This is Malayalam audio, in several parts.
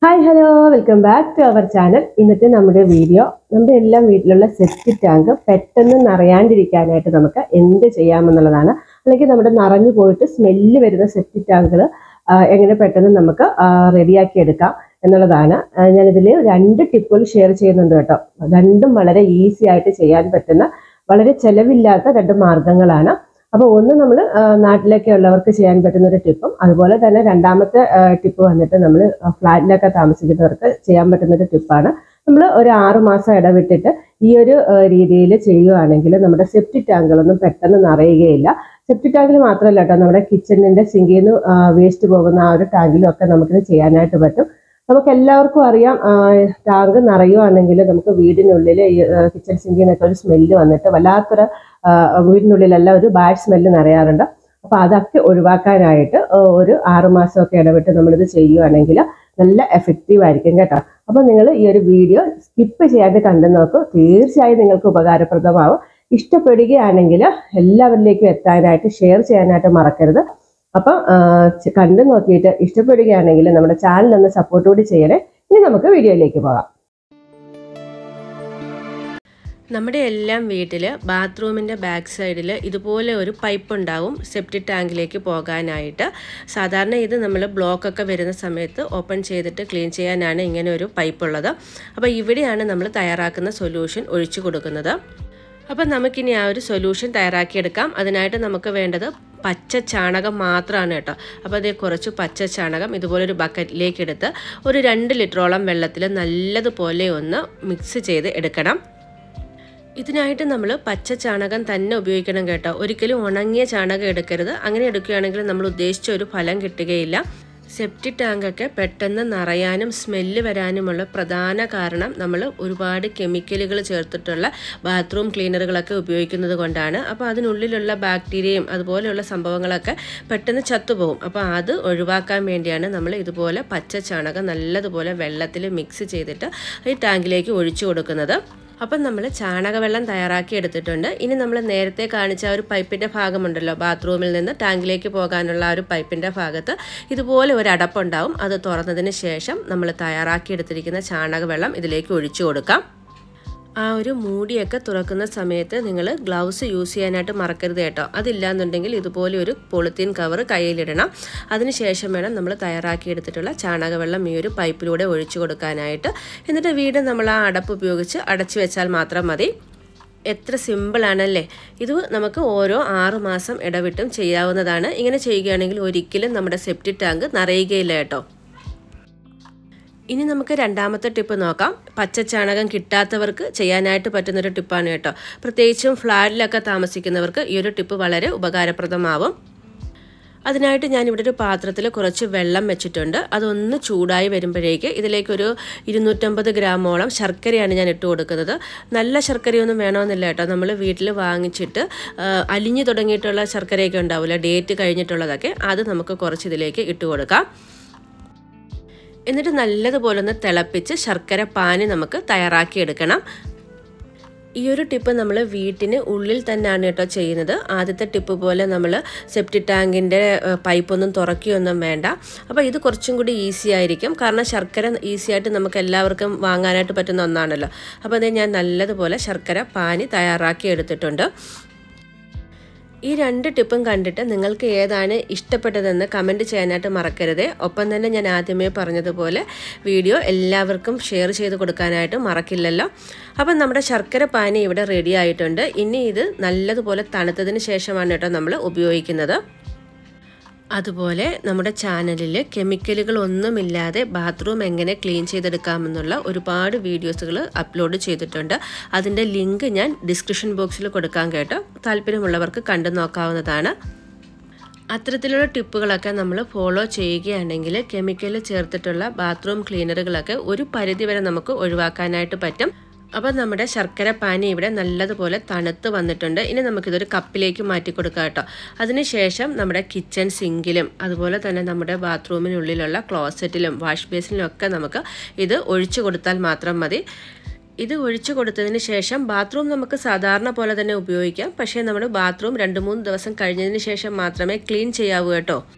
hi hello welcome back to our channel ഇന്നത്തെ നമ്മുടെ വീഡിയോ നമ്മുടെ എല്ലാം വീട്ടിലുള്ള സെപ്റ്റി ടാങ്ക് പെട്ടെന്ന് നിറയാണ്ടിരിക്കാനായിട്ട് നമുക്ക് എന്ത് ചെയ്യാമെന്നുള്ളതാണ് അല്ലെങ്കിൽ നമ്മുടെ നിറഞ്ഞു പോയിട്ട് സ്മെല്ല് വരുന്ന സെപ്റ്റി ടാങ്കുകൾ എങ്ങനെ പെട്ടെന്ന് നമുക്ക് റെഡിയാക്കി എടുക്കാം എന്നുള്ളതാണ് ആ, ഞാനിതിൽ രണ്ട് ടിപ്പുകൾ ഷെയർ ചെയ്യുന്നുണ്ട് കേട്ടോ രണ്ടും വളരെ ഈസി ആയിട്ട് ചെയ്യാൻ പറ്റുന്ന വളരെ ചെലവില്ലാത്ത രണ്ട് മാർഗങ്ങളാണ് അപ്പോൾ ഒന്ന് നമ്മൾ നാട്ടിലൊക്കെ ഉള്ളവർക്ക് ചെയ്യാൻ പറ്റുന്ന ഒരു ടിപ്പും അതുപോലെ തന്നെ രണ്ടാമത്തെ ടിപ്പ് വന്നിട്ട് നമ്മൾ ഫ്ലാറ്റിലൊക്കെ താമസിക്കുന്നവർക്ക് ചെയ്യാൻ പറ്റുന്ന ഒരു ടിപ്പാണ് നമ്മൾ ഒരു ആറ് മാസം ഇടവിട്ടിട്ട് ഈ ഒരു രീതിയിൽ ചെയ്യുകയാണെങ്കിൽ നമ്മുടെ സെപ്റ്റി ടാങ്കുകളൊന്നും പെട്ടെന്ന് നിറയുകയില്ല സെപ്റ്റി ടാങ്കിൽ മാത്രമല്ല കേട്ടോ നമ്മുടെ കിച്ചണിന്റെ സിങ്കിൽ നിന്ന് വേസ്റ്റ് പോകുന്ന ആ ഒരു ടാങ്കിലും ഒക്കെ നമുക്കിത് ചെയ്യാനായിട്ട് പറ്റും നമുക്ക് എല്ലാവർക്കും അറിയാം ടാങ്ക് നിറയുവാണെങ്കിൽ നമുക്ക് വീടിനുള്ളിൽ കിച്ചൺ സിങ്കിൽ നിന്നൊക്കെ ഒരു സ്മെല്ല് വന്നിട്ട് വല്ലാത്തൊരു ആ, വീടിനുള്ളിലെല്ലാം ഒരു ബാഡ് സ്മെല്ല് നിറയാറുണ്ട് അപ്പൊ അതൊക്കെ ഒഴിവാക്കാനായിട്ട് ആ, ഒരു ആറുമാസമൊക്കെ ഇടവിട്ട് നമ്മളിത് ചെയ്യുവാണെങ്കിൽ നല്ല എഫക്റ്റീവ് ആയിരിക്കും കേട്ടോ അപ്പൊ നിങ്ങൾ ഈ ഒരു വീഡിയോ സ്കിപ്പ് ചെയ്യാണ്ട് കണ്ടു നോക്കൂ തീർച്ചയായും നിങ്ങൾക്ക് ഉപകാരപ്രദമാവും ഇഷ്ടപ്പെടുകയാണെങ്കിൽ എല്ലാവരിലേക്കും എത്താനായിട്ട് ഷെയർ ചെയ്യാനായിട്ട് മറക്കരുത് അപ്പം ആ, ചെ- കണ്ടു നോക്കിയിട്ട് ഇഷ്ടപ്പെടുകയാണെങ്കിൽ നമ്മുടെ ചാനൽ ഒന്ന് സപ്പോർട്ട് കൂടി ചെയ്യണേ ഇനി നമുക്ക് വീഡിയോയിലേക്ക് പോകാം നമ്മുടെ എല്ലാം വീട്ടിൽ ബാത്റൂമിൻ്റെ ബാക്ക് സൈഡിൽ ഇതുപോലെ ഒരു പൈപ്പ് ഉണ്ടാവും സെപ്റ്റിക് ടാങ്കിലേക്ക് പോകാനായിട്ട് സാധാരണ ഇത് നമ്മൾ ബ്ലോക്കൊക്കെ വരുന്ന സമയത്ത് ഓപ്പൺ ചെയ്തിട്ട് ക്ലീൻ ചെയ്യാനാണ് ഇങ്ങനെ ഒരു പൈപ്പ് ഉള്ളത് അപ്പോൾ ഇവിടെയാണ് നമ്മൾ തയ്യാറാക്കുന്ന സൊല്യൂഷൻ ഒഴിച്ചു കൊടുക്കുന്നത് അപ്പോൾ നമുക്കിനി ആ ഒരു സൊല്യൂഷൻ തയ്യാറാക്കിയെടുക്കാം അതിനായിട്ട് നമുക്ക് വേണ്ടത് പച്ച ചാണകം മാത്രമാണ് കേട്ടോ അപ്പോൾ അതേ കുറച്ച് പച്ച ചാണകം ഇതുപോലെ ഒരു ബക്കറ്റിലേക്ക് എടുത്ത് ഒരു രണ്ട് ലിറ്ററോളം വെള്ളത്തിൽ നല്ലതുപോലെ ഒന്ന് മിക്സ് ചെയ്ത് എടുക്കണം ഇതിനായിട്ട് നമ്മൾ പച്ച ചാണകം തന്നെ ഉപയോഗിക്കണം കേട്ടോ ഒരിക്കലും ഉണങ്ങിയ ചാണകം എടുക്കരുത് അങ്ങനെ എടുക്കുകയാണെങ്കിൽ നമ്മൾ ഉദ്ദേശിച്ച ഒരു ഫലം കിട്ടുകയില്ല സെപ്റ്റിക് ടാങ്കൊക്കെ പെട്ടെന്ന് നിറയാനും സ്മെല്ല് വരാനുമുള്ള പ്രധാന കാരണം നമ്മൾ ഒരുപാട് കെമിക്കലുകൾ ചേർത്തിട്ടുള്ള ബാത്റൂം ക്ലീനറുകളൊക്കെ ഉപയോഗിക്കുന്നത് കൊണ്ടാണ് അപ്പോൾ അതിനുള്ളിലുള്ള ബാക്ടീരിയയും അതുപോലെയുള്ള സംഭവങ്ങളൊക്കെ പെട്ടെന്ന് ചത്തുപോകും അപ്പോൾ അത് ഒഴിവാക്കാൻ വേണ്ടിയാണ് നമ്മൾ ഇതുപോലെ പച്ച ചാണകം നല്ലതുപോലെ വെള്ളത്തിൽ മിക്സ് ചെയ്തിട്ട് ഈ ടാങ്കിലേക്ക് ഒഴിച്ചു കൊടുക്കുന്നത് അപ്പം നമ്മൾ ചാണകവെള്ളം തയ്യാറാക്കി എടുത്തിട്ടുണ്ട് ഇനി നമ്മൾ നേരത്തെ കാണിച്ച ആ ഒരു പൈപ്പിൻ്റെ ഭാഗമുണ്ടല്ലോ ബാത്റൂമിൽ നിന്ന് ടാങ്കിലേക്ക് പോകാനുള്ള ആ ഒരു പൈപ്പിൻ്റെ ഭാഗത്ത് ഇതുപോലെ ഒരു അടപ്പുണ്ടാവും അത് തുറന്നതിന് ശേഷം നമ്മൾ തയ്യാറാക്കി എടുത്തിരിക്കുന്ന ചാണകവെള്ളം ഇതിലേക്ക് ഒഴിച്ചു കൊടുക്കാം ആ ഒരു മൂടിയൊക്കെ തുറക്കുന്ന സമയത്ത് നിങ്ങൾ ഗ്ലൗസ് യൂസ് ചെയ്യാനായിട്ട് മറക്കരുത് കേട്ടോ അതില്ലാന്നുണ്ടെങ്കിൽ ഇതുപോലെ ഒരു പോളിത്തീൻ കവർ കയ്യിലിടണം അതിനുശേഷം വേണം നമ്മൾ തയ്യാറാക്കി എടുത്തിട്ടുള്ള ചാണകവെള്ളം ഈ ഒരു പൈപ്പിലൂടെ ഒഴിച്ചു കൊടുക്കാനായിട്ട് എന്നിട്ട് വീണ്ടും നമ്മൾ ആ അടപ്പ് ഉപയോഗിച്ച് അടച്ചു വെച്ചാൽ മാത്രം മതി എത്ര സിമ്പിളാണല്ലേ ഇത് നമുക്ക് ഓരോ ആറ് മാസം ഇടവിട്ടും ചെയ്യാവുന്നതാണ് ഇങ്ങനെ ചെയ്യുകയാണെങ്കിൽ ഒരിക്കലും നമ്മുടെ സെപ്റ്റിക് ടാങ്ക് നിറയുകയില്ല കേട്ടോ ഇനി നമുക്ക് രണ്ടാമത്തെ ടിപ്പ് നോക്കാം പച്ചച്ചാണകം കിട്ടാത്തവർക്ക് ചെയ്യാനായിട്ട് പറ്റുന്നൊരു ടിപ്പാണ് കേട്ടോ പ്രത്യേകിച്ചും ഫ്ലാറ്റിലൊക്കെ താമസിക്കുന്നവർക്ക് ഈ ഒരു ടിപ്പ് വളരെ ഉപകാരപ്രദമാവും അതിനായിട്ട് ഞാൻ ഇവിടെ ഒരു പാത്രത്തിൽ കുറച്ച് വെള്ളം വെച്ചിട്ടുണ്ട് അതൊന്ന് ചൂടായി വരുമ്പോഴേക്ക് ഇതിലേക്കൊരു ഇരുന്നൂറ്റമ്പത് ഗ്രാമോളം ശർക്കരയാണ് ഞാൻ ഇട്ട് കൊടുക്കുന്നത് നല്ല ശർക്കരയൊന്നും വേണമെന്നില്ല കേട്ടോ നമ്മൾ വീട്ടിൽ വാങ്ങിച്ചിട്ട് ആ, അലിഞ്ഞു തുടങ്ങിയിട്ടുള്ള ശർക്കരയൊക്കെ ഉണ്ടാവില്ല ഡേറ്റ് കഴിഞ്ഞിട്ടുള്ളതൊക്കെ അത് നമുക്ക് കുറച്ച് ഇതിലേക്ക് ഇട്ട് കൊടുക്കാം എന്നിട്ട് നല്ലതുപോലെ ഒന്ന് തിളപ്പിച്ച് ശർക്കര പാനി നമുക്ക് തയ്യാറാക്കിയെടുക്കണം ഈ ഒരു ടിപ്പ് നമ്മൾ വീട്ടിന് ഉള്ളിൽ തന്നെയാണ് കേട്ടോ ചെയ്യുന്നത് ആദ്യത്തെ ടിപ്പ് പോലെ നമ്മൾ സെപ്റ്റി ടാങ്കിൻ്റെ പൈപ്പൊന്നും തുറക്കുകയൊന്നും വേണ്ട അപ്പോൾ ഇത് കുറച്ചും കൂടി ഈസി ആയിരിക്കും കാരണം ശർക്കര ഈസി ആയിട്ട് നമുക്ക് എല്ലാവർക്കും വാങ്ങാനായിട്ട് പറ്റുന്ന ഒന്നാണല്ലോ അപ്പോൾ അത് ഞാൻ നല്ലതുപോലെ ശർക്കര പാനി തയ്യാറാക്കി എടുത്തിട്ടുണ്ട് ഈ രണ്ട് ടിപ്പും കണ്ടിട്ട് നിങ്ങൾക്ക് ഏതാണ് ഇഷ്ടപ്പെട്ടതെന്ന് കമൻറ്റ് ചെയ്യാനായിട്ട് മറക്കരുത് ഒപ്പം തന്നെ ഞാൻ ആദ്യമേ പറഞ്ഞതുപോലെ വീഡിയോ എല്ലാവർക്കും ഷെയർ ചെയ്ത് കൊടുക്കാനായിട്ട് മറക്കില്ലല്ലോ അപ്പം നമ്മുടെ ശർക്കര പാനി ഇവിടെ റെഡി ആയിട്ടുണ്ട് ഇനി ഇത് നല്ലതുപോലെ തണുത്തതിന് ശേഷമാണ് കേട്ടോ നമ്മൾ ഉപയോഗിക്കുന്നത് അതുപോലെ നമ്മുടെ ചാനലിൽ കെമിക്കലുകൾ ഒന്നുമില്ലാതെ ബാത്റൂം എങ്ങനെ ക്ലീൻ ചെയ്തെടുക്കാമെന്നുള്ള ഒരുപാട് വീഡിയോസുകൾ അപ്ലോഡ് ചെയ്തിട്ടുണ്ട് അതിൻ്റെ ലിങ്ക് ഞാൻ ഡിസ്ക്രിപ്ഷൻ ബോക്സിൽ കൊടുക്കാൻ കേട്ടോ താല്പര്യമുള്ളവർക്ക് കണ്ടു നോക്കാവുന്നതാണ് അത്തരത്തിലുള്ള ടിപ്പുകളൊക്കെ നമ്മൾ ഫോളോ ചെയ്യുകയാണെങ്കിൽ കെമിക്കൽ ചേർത്തിട്ടുള്ള ബാത്റൂം ക്ലീനറുകളൊക്കെ ഒരു പരിധിവരെ നമുക്ക് ഒഴിവാക്കാനായിട്ട് പറ്റും അപ്പം നമ്മുടെ ശർക്കര പാനി ഇവിടെ നല്ലതുപോലെ തണുത്ത് വന്നിട്ടുണ്ട് ഇനി നമുക്കിതൊരു കപ്പിലേക്ക് മാറ്റി കൊടുക്കാം കേട്ടോ അതിനുശേഷം നമ്മുടെ കിച്ചൺ സിങ്കിലും അതുപോലെ തന്നെ നമ്മുടെ ബാത്റൂമിനുള്ളിലുള്ള ക്ലോസറ്റിലും വാഷ് ബേസിലും ഒക്കെ നമുക്ക് ഇത് ഒഴിച്ചു കൊടുത്താൽ മാത്രം മതി ഇത് ഒഴിച്ചു കൊടുത്തതിന് ശേഷം ബാത്റൂം നമുക്ക് സാധാരണ പോലെ തന്നെ ഉപയോഗിക്കാം പക്ഷേ നമ്മൾ ബാത്റൂം രണ്ട് മൂന്ന് ദിവസം കഴിഞ്ഞതിന് ശേഷം മാത്രമേ ക്ലീൻ ചെയ്യാവൂ കേട്ടോ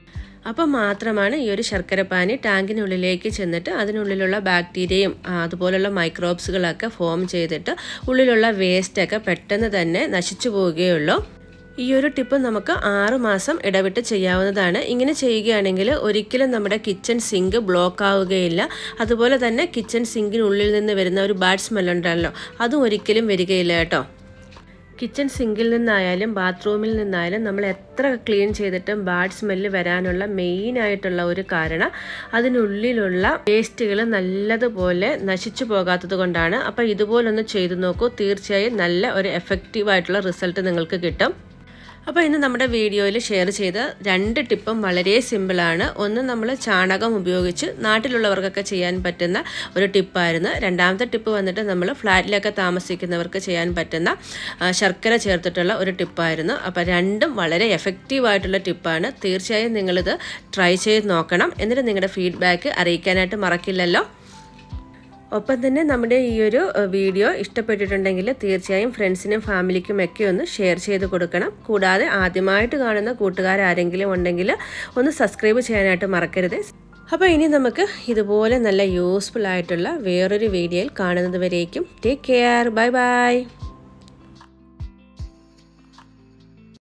അപ്പം മാത്രമാണ് ഈ ഒരു ശർക്കരപ്പാനി ടാങ്കിനുള്ളിലേക്ക് ചെന്നിട്ട് അതിനുള്ളിലുള്ള ബാക്ടീരിയയും ആ, അതുപോലുള്ള മൈക്രോബ്സുകളൊക്കെ ഫോം ചെയ്തിട്ട് ഉള്ളിലുള്ള വേസ്റ്റൊക്കെ പെട്ടെന്ന് തന്നെ നശിച്ചു പോവുകയുള്ളൂ ഈ ഒരു ടിപ്പ് നമുക്ക് ആറ് മാസം ഇടവിട്ട് ചെയ്യാവുന്നതാണ് ഇങ്ങനെ ചെയ്യുകയാണെങ്കിൽ ഒരിക്കലും നമ്മുടെ കിച്ചൺ സിങ്ക് ബ്ലോക്ക് ആവുകയില്ല അതുപോലെ തന്നെ കിച്ചൺ സിങ്കിനുള്ളിൽ നിന്ന് വരുന്ന ഒരു ബാഡ് സ്മെല്ലുണ്ടല്ലോ അതും ഒരിക്കലും വരികയില്ല കേട്ടോ കിച്ചൺ സിങ്കിൽ നിന്നായാലും ബാത്റൂമിൽ നിന്നായാലും നമ്മൾ എത്ര ക്ലീൻ ചെയ്തിട്ടും ബാഡ് സ്മെല്ല് വരാനുള്ള മെയിൻ ആയിട്ടുള്ള ഒരു കാരണം അതിനുള്ളിലുള്ള വേസ്റ്റുകൾ നല്ലതുപോലെ നശിച്ചു പോകാത്തത് കൊണ്ടാണ് അപ്പോൾ ഇതുപോലൊന്ന് ചെയ്തു നോക്കൂ തീർച്ചയായും നല്ല ഒരു എഫക്റ്റീവ് ആയിട്ടുള്ള റിസൾട്ട് നിങ്ങൾക്ക് കിട്ടും അപ്പോൾ ഇന്ന് നമ്മുടെ വീഡിയോയിൽ ഷെയർ ചെയ്ത രണ്ട് ടിപ്പും വളരെ സിമ്പിളാണ് ഒന്ന് നമ്മൾ ചാണകം ഉപയോഗിച്ച് നാട്ടിലുള്ളവർക്കൊക്കെ ചെയ്യാൻ പറ്റുന്ന ഒരു ടിപ്പായിരുന്നു രണ്ടാമത്തെ ടിപ്പ് വന്നിട്ട് നമ്മൾ ഫ്ലാറ്റിലൊക്കെ താമസിക്കുന്നവർക്ക് ചെയ്യാൻ പറ്റുന്ന ആ, ശർക്കര ചേർത്തിട്ടുള്ള ഒരു ടിപ്പായിരുന്നു അപ്പോൾ രണ്ടും വളരെ എഫക്റ്റീവ് ആയിട്ടുള്ള ടിപ്പാണ് തീർച്ചയായും നിങ്ങളിത് ട്രൈ ചെയ്ത് നോക്കണം എന്നിട്ട് നിങ്ങളുടെ ഫീഡ്ബാക്ക് അറിയിക്കാനായിട്ട് മറക്കില്ലല്ലോ ഒപ്പം തന്നെ നമ്മുടെ ഈ ഒരു ഏഹ്, വീഡിയോ ഇഷ്ടപ്പെട്ടിട്ടുണ്ടെങ്കിൽ തീർച്ചയായും ഫ്രണ്ട്സിനും ഫാമിലിക്കും ഒക്കെ ഒന്ന് ഷെയർ ചെയ്ത് കൊടുക്കണം കൂടാതെ ആദ്യമായിട്ട് കാണുന്ന കൂട്ടുകാരാരെങ്കിലും ഉണ്ടെങ്കിൽ ഒന്ന് സബ്സ്ക്രൈബ് ചെയ്യാനായിട്ട് മറക്കരുത് അപ്പോൾ ഇനി നമുക്ക് ഇതുപോലെ നല്ല യൂസ്ഫുൾ ആയിട്ടുള്ള വേറൊരു വീഡിയോയിൽ കാണുന്നത് വരേക്കും ടേക്ക് കെയർ ബൈ ബൈ